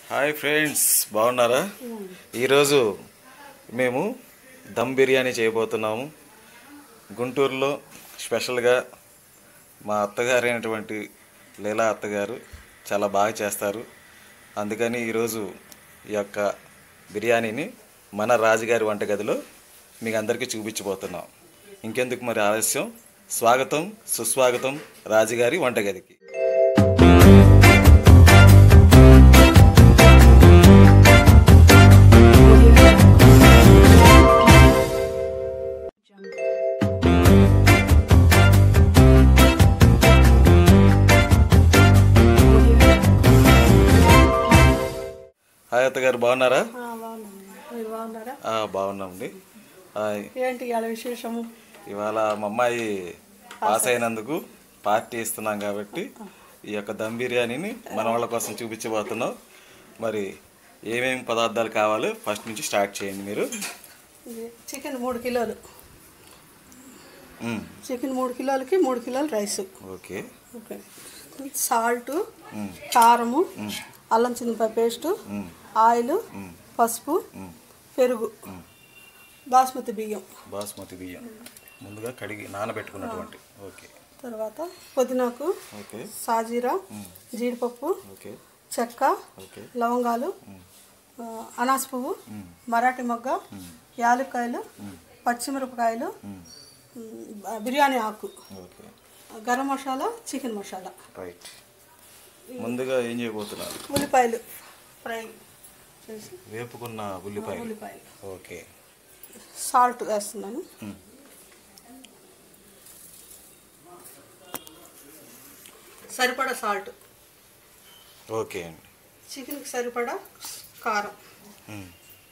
Hi friends బాగున్నారా ఈరోజు మేము దమ్ బిర్యానీ చేయబోతున్నాము గుంటూరులో స్పెషల్గా మా అత్తగారు అయినటువంటి లీలా అత్తగారు చాలా బాగా చేస్తారు అందుకని ఈరోజు ఈ యొక్క బిర్యానీని మన రాజుగారి వంటగదిలో మీకు అందరికీ చూపించబోతున్నాం ఇంకెందుకు మరి ఆలస్యం స్వాగతం సుస్వాగతం రాజుగారి వంటగదికి హాయ్ అత్తగారు బాగున్నారా ఆ, బాగున్నాను మీరు బాగున్నారా ఆ, బాగున్నామండి ఆ, ఏంటి ఇవాళ విశేషము ఇవాళ మా అమ్మాయి పాస్ అయినందుకు పార్టీ ఇస్తున్నాం కాబట్టి ఈ యొక్క దమ్ బిర్యానీని మన వాళ్ళ కోసం చూపించబోతున్నాం మరి ఏమేమి పదార్థాలు కావాలో ఫస్ట్ నుంచి స్టార్ట్ చేయండి మీరు ఇది చికెన్ మూడు కిలోలు మ్, చికెన్ మూడు కిలోలకి మూడు కిలోలు రైస్ ఓకే ఓకే సాల్ట్ మ్, కారము అల్లం చిన్నపాయ పేస్టు మ్, ఆయిల్ పసుపు మ్. పెరుగు బాస్మతి బియ్యం బాస్మతి బియ్యం ముందుగా కడిగి నానబెట్టుకున్నటువంటి ఓకే తర్వాత పుదీనాకు ఓకే సాజీరా జీడిపప్పు ఓకే చెక్క ఓకే లవంగాలు ఆ, అనాస పువ్వు మరాఠీ మొగ్గ యాలక్కాయలు పచ్చిమిరపకాయలు మ్, మ్, బిర్యానీ ఆకు okay garam masala chicken masala right ముందుగా ఏం చేయబోతున్నారు ఉల్లిపాయలు ఫ్రై చేసి వేపుకున్న ఉల్లిపాయలు ఉల్లిపాయలు ఓకే సాల్ట్ వేస్తున్నాను మ్. సరిపడా సాల్ట్ ఓకే అండి చికెన్కి సరిపడా కారం మ్.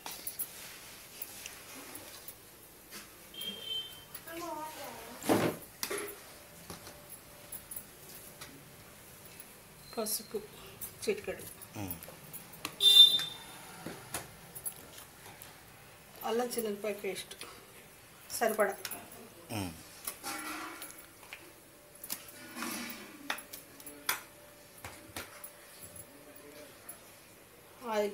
పసుపు చిటికెడు మ్. అల్లం చిన్నపాయ పేస్ట్ సరిపడా మ్. ఆయిల్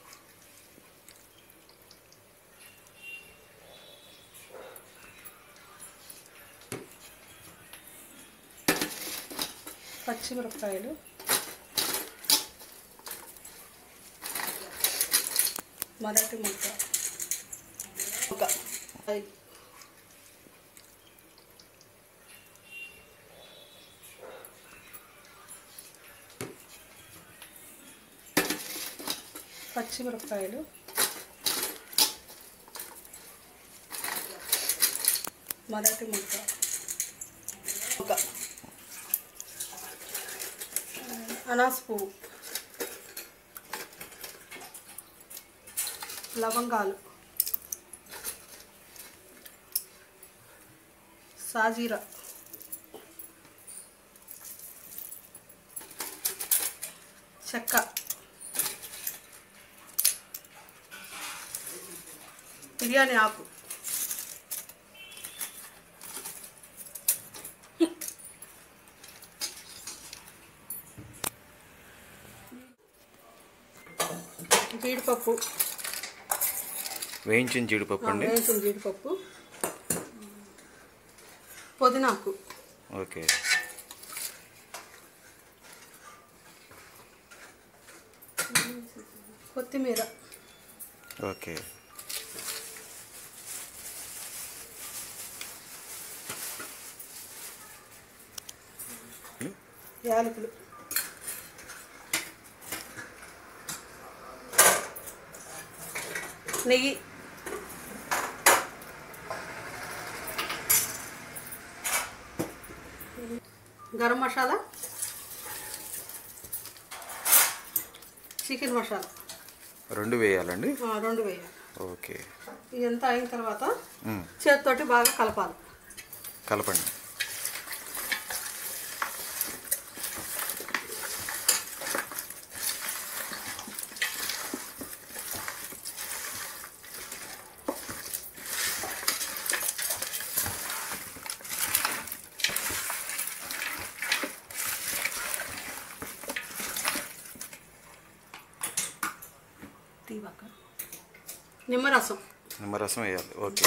పచ్చిమిరపకాయలు మరాఠీ ముక్క ఒక ఆయిల్ పచ్చిమిరపకాయలు మరాఠీ ముక్క ఒక అనాస పువ్వు లవంగాలు సాజీరా చెక్క బిర్యానీ ఆకు జీడిపప్పు వేయించిన జీడిపప్పు అండి వేసిన జీడిపప్పు పుదీనాకు ఓకే కొత్తిమీర ఓకే యాలకులు నెయ్యి గరం మసాలా చికెన్ మసాలా రెండు వేయాలండి ఆ, రెండు వేయాలి ఓకే ఇదంతా అయిన తర్వాత మ్. చేతితోటి బాగా కలపాలి కలపండి తీవాక నిమ్మరసం నిమ్మరసం వేయాలి ఓకే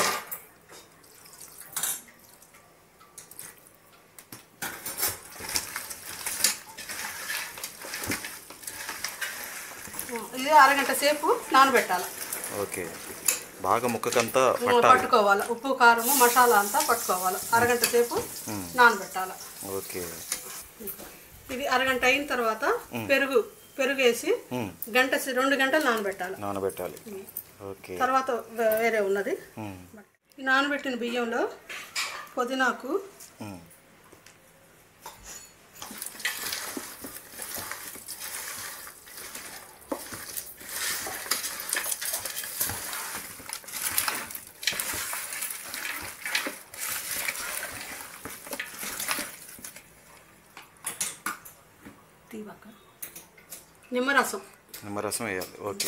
ఇది అరగంట సేపు నానబెట్టాలి ఓకే బాగా ముక్కకంతా పట్టాలి పట్టుకోవాలి ఉప్పు కారము మసాలా అంతా పట్టుకోవాలి అరగంట సేపు నానబెట్టాలి ఓకే ఇది అరగంట అయిన తర్వాత పెరుగు పెరుగు వేసి మ్మ్. గంట సే- రెండు గంటలు నానబెట్టాలి నానబెట్టాలి ఓకే తర్వాత వే- వేరే ఉన్నది మ్మ్. ఈ నానబెట్టిన బియ్యంలో పుదీనాకు మ్మ్. తీవాక నిమ్మరసం నిమ్మరసం వేయాలి ఓకే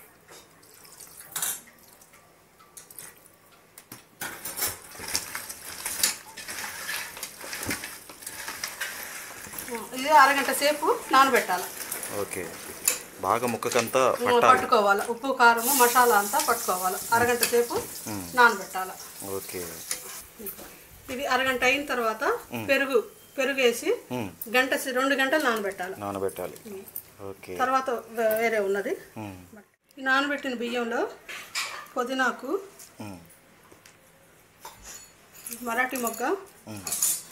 ఇది అరగంట సేపు నానబెట్టాలి ఓకే బాగా ముక్కకంతా పట్టాలి పట్టుకోవాలి ఉప్పు కారము మసాలా అంతా పట్టుకోవాలి అరగంట సేపు నానబెట్టాలి ఓకే ఇది అరగంట అయిన తర్వాత పెరుగు పెరుగు వేసి మ్మ్. గంట సే- రెండు గంటలు నానబెట్టాలి నానబెట్టాలి ఓకే తర్వాత వే- వేరే ఉన్నది మ్మ్. ఈ నానబెట్టిన బియ్యంలో పుదీనాకు మ్మ్. మరాఠీ మొగ్గ మ్మ్.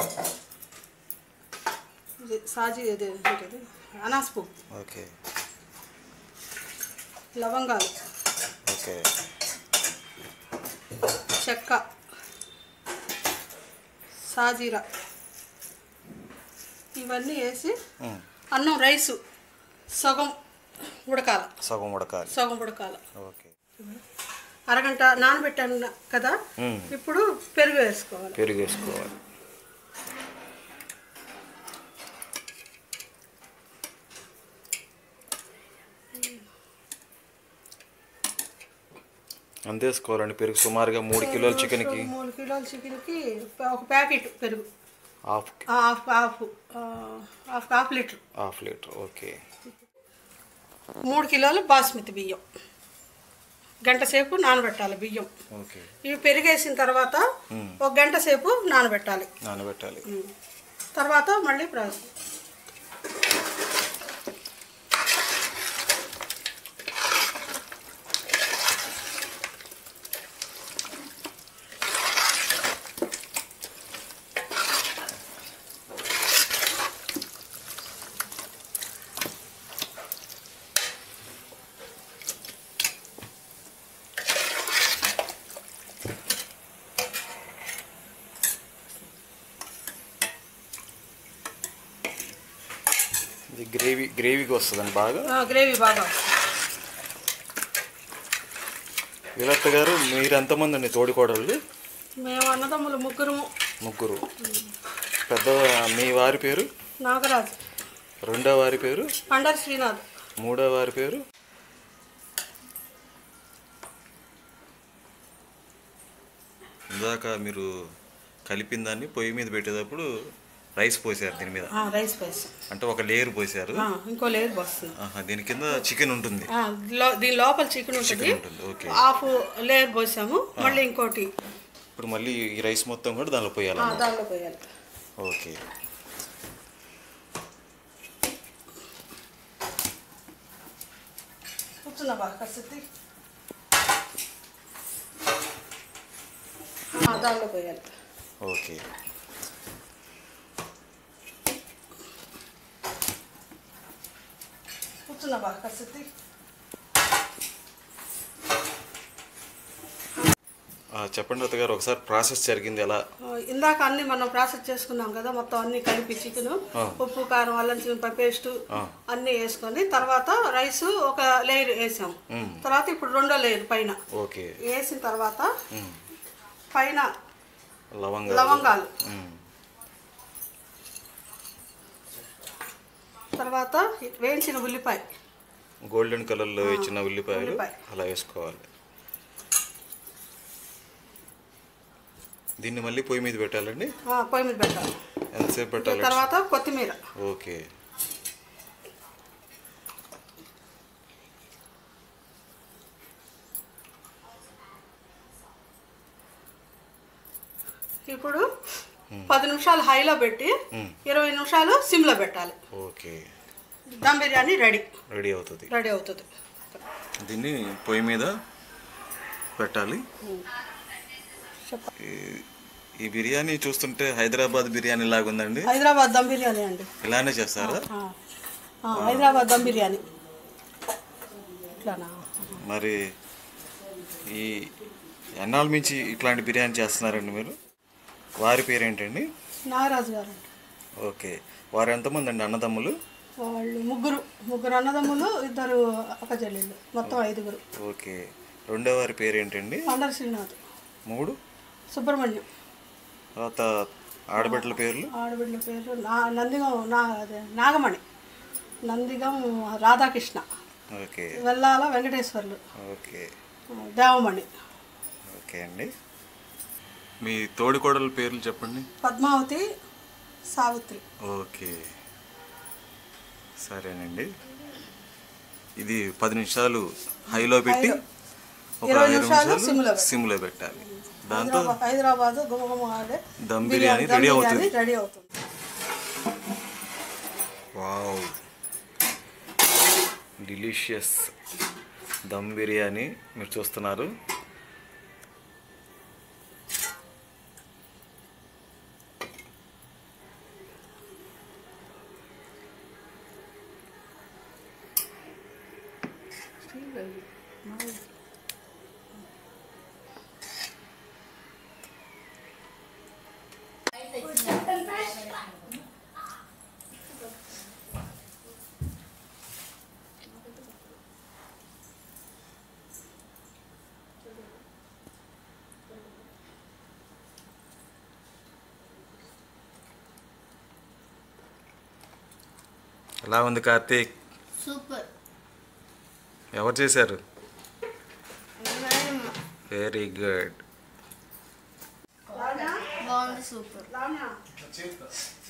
ఇది సాజీ ఇది ఏంటిది అనాస్ పువ్వు ఓకే లవంగాలు ఓకే చెక్క సాజీరా ఇవన్నీ వేసి మ్మ్. అన్నం రైసు సగం ఉడకాల సగం ఉడకాలి సగం ఉడకాల ఓకే అరగంట నానబెట్టాను కదా మ్మ్. ఇప్పుడు పెరుగు వేసుకోవాలి పెరుగు వేసుకోవాలి అంత వేసుకోవాలండి పెరుగు సుమారుగా మూడు కిలోల చికెన్కి మూడు కిలోల చికెన్కి ఒక ప్యాకెట్ పెరుగు హాఫ్ హాఫ్ హాఫ్ ఆ, half half litre half litre okay మూడు కిలోలు బాస్మతి బియ్యం గంట సేపు నానబెట్టాలి బియ్యం ఓకే ఇవి పెరిగేసిన తర్వాత ఒక గంట సేపు నానబెట్టాలి నానబెట్టాలి తర్వాత మళ్ళీ ప్రాసెస్ ఇది గ్రేవీ గ్రేవీకి వస్తుందండి బాగా గ్రేవీ బాగా విలత్త గారు మీరు ఎంతమంది అండి తోడికోడళ్ళు మేము అన్నదమ్ములు ముగ్గురు ముగ్గురు పెద్ద మీ వారి పేరు నాగరాజు రెండో వారి పేరు పండర్ శ్రీనాథ్ మూడో వారి పేరు ఇందాక మీరు కలిపిన దాన్ని పొయ్యి మీద పెట్టేటప్పుడు రైస్ పోసారు దీని మీద ఆ, రైస్ పైస్ అంటే ఒక లేయర్ పోసారు ఆ, ఇంకో లేయర్ వస్తుంది ఆహా, దీని కింద చికెన్ ఉంటుంది ఆ, లో- దీని లోపల చికెన్ ఉంటుంది చికెన్ ఉంటుంది ఓకే హాఫ్ లేయర్ పోసాము మళ్ళీ ఇంకోటి ఇప్పుడు మళ్ళీ ఈ రైస్ మొత్తం కూడా దానిలో పోయాలి ఆ, దానిలో పోయాలి ఓకే కూర్చున్నా బాగా కసిద్ది దానిలో పోయాలి ఓకే కూర్చున్నా బాగా కసిద్ది ఆ, చెప్పండి అత్త గారు ఒకసారి ప్రాసెస్ జరిగింది ఎలా ఇందాక అన్ని మనం ప్రాసెస్ చేసుకున్నాం కదా మొత్తం అన్ని కలిపి చికెన్ ఆ. ఉప్పు కారం అల్లం చికెన్ పేస్ట్ ఆ. అన్ని వేసుకొని తర్వాత రైస్ ఒక లేయర్ వేసాం మ్మ్. తర్వాత ఇప్పుడు రెండో లేయర్ పైన ఓకే వేసిన తర్వాత మ్మ్. పైన లవంగా లవంగాలు మ్మ్. తర్వాత వేయించిన ఉల్లిపాయ గోల్డెన్ కలర్లో ఇచ్చిన ఉల్లిపాయలు ఉల్లిపాయ. అలా వేసుకోవాలి దీన్ని మళ్ళీ పొయ్యి మీద పెట్టాలండి ఆ, పొయ్యి మీద పెట్టాలి ఎంతసేపు పెట్టాలి తర్వాత కొత్తిమీర ఓకే ఇప్పుడు పది నిమిషాలు హైలో పెట్టి ఇరవై నిమిషాలు సిమ్లో పెట్టాలి okay dum biryani ready ready అవుతుంది రెడీ అవుతుంది దీన్ని పొయ్యి మీద పెట్టాలి చెప్ప ఈ- ఈ బిర్యానీ చూస్తుంటే హైదరాబాద్ బిర్యానీ లాగా ఉందండి హైదరాబాద్ దమ్ బిర్యానీ అండి ఇలానే చేస్తారా ఆ. ఆ, హైదరాబాద్ దమ్ బిర్యానీ ఇట్లానా మరి ఈ ఎన్నాళ్ళ నుంచి ఇట్లాంటి బిర్యానీ చేస్తున్నారండి మీరు వారి పేరేంటండి నాగరాజు గారు అండి ఓకే వారు ఎంతమంది అండి అన్నదమ్ములు వాళ్ళు ముగ్గురు ముగ్గురు అన్నదమ్ములు ఇద్దరు అక్క చెల్లెళ్ళు మొత్తం ఐదుగురు ఓకే రెండో వారి పేరేంటండి పండర శ్రీనాథ్ మూడు సుబ్రహ్మణ్యం తర్వాత ఆడబిడ్డల పేర్లు ఆడబిడ్డ పేరు నా నందిగం నా అదే Nagamani Nandigam Radhakrishna okay Vellala Venkateswarlu okay Devamani okay అండి మీ తోడికోడల పేర్లు చెప్పండి పద్మావతి సావిత్రి ఓకే సరేనండి ఇది పది నిమిషాలు హైలో పెట్టి ఒక ఇరవై ఐదు నిమిషాలు నిమిషాలు సిమ్లో పెట్టాలి. సిమ్లో పెట్టాలి దాంతో హైదరాబాద్ హైదరాబాద్ గుమగుమ ఆడే దమ్ బిర్యానీ రెడీ అవుతుంది రెడీ అవుతుంది వావ్ డిలీషియస్ దమ్ బిర్యానీ మీరు చూస్తున్నారు ఎలా ఉంది కార్తీక్ సూపర్ ఎవరు చేశారు వెరీ గుడ్ బాగుంది సూపర్ లావణ్య